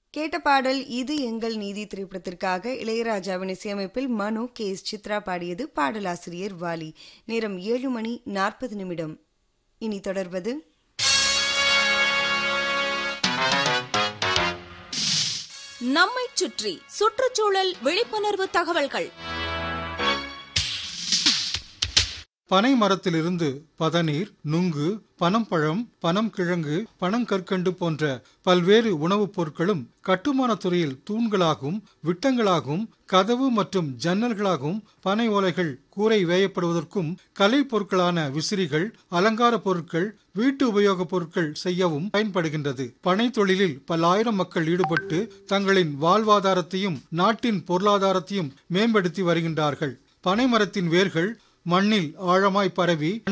கேட்ட பாடல் இது எங்கள் நீதி திரைப்படத்திற்காக இளையராஜாவின் இசையமைப்பில் மனு கே எஸ் சித்ரா பாடியது பாடலாசிரியர் வாலி நேரம் ஏழு மணி நாற்பது நிமிடம் இனி தொடர்வது நம்மைச் சுற்றி சுற்றுச்சூழல் விழிப்புணர்வு தகவல்கள் பனை மரத்திலிருந்து பதநீர் நுங்கு பனம்பழம் பனம் கிழங்கு பனங்கற்கண்டு போன்ற பல்வேறு உணவுப் பொருட்களும் கட்டுமானத் துறையில் தூண்களாகவும் விட்டங்களாகவும் கதவு மற்றும் ஜன்னல்களாகவும் பனை ஓலைகள் கூரை வேயப்படுவதற்கும் கலை பொருட்களான விசிறிகள் அலங்கார பொருட்கள் வீட்டு உபயோகப் பொருட்கள் செய்யவும் பயன்படுகின்றது பனை தொழிலில் பல்லாயிரம் மக்கள் ஈடுபட்டு தங்களின் வாழ்வாதாரத்தையும் நாட்டின் பொருளாதாரத்தையும் மேம்படுத்தி வருகின்றார்கள் பனை மரத்தின் வேர்கள் மண்ணில் ஆழமாய் பரவி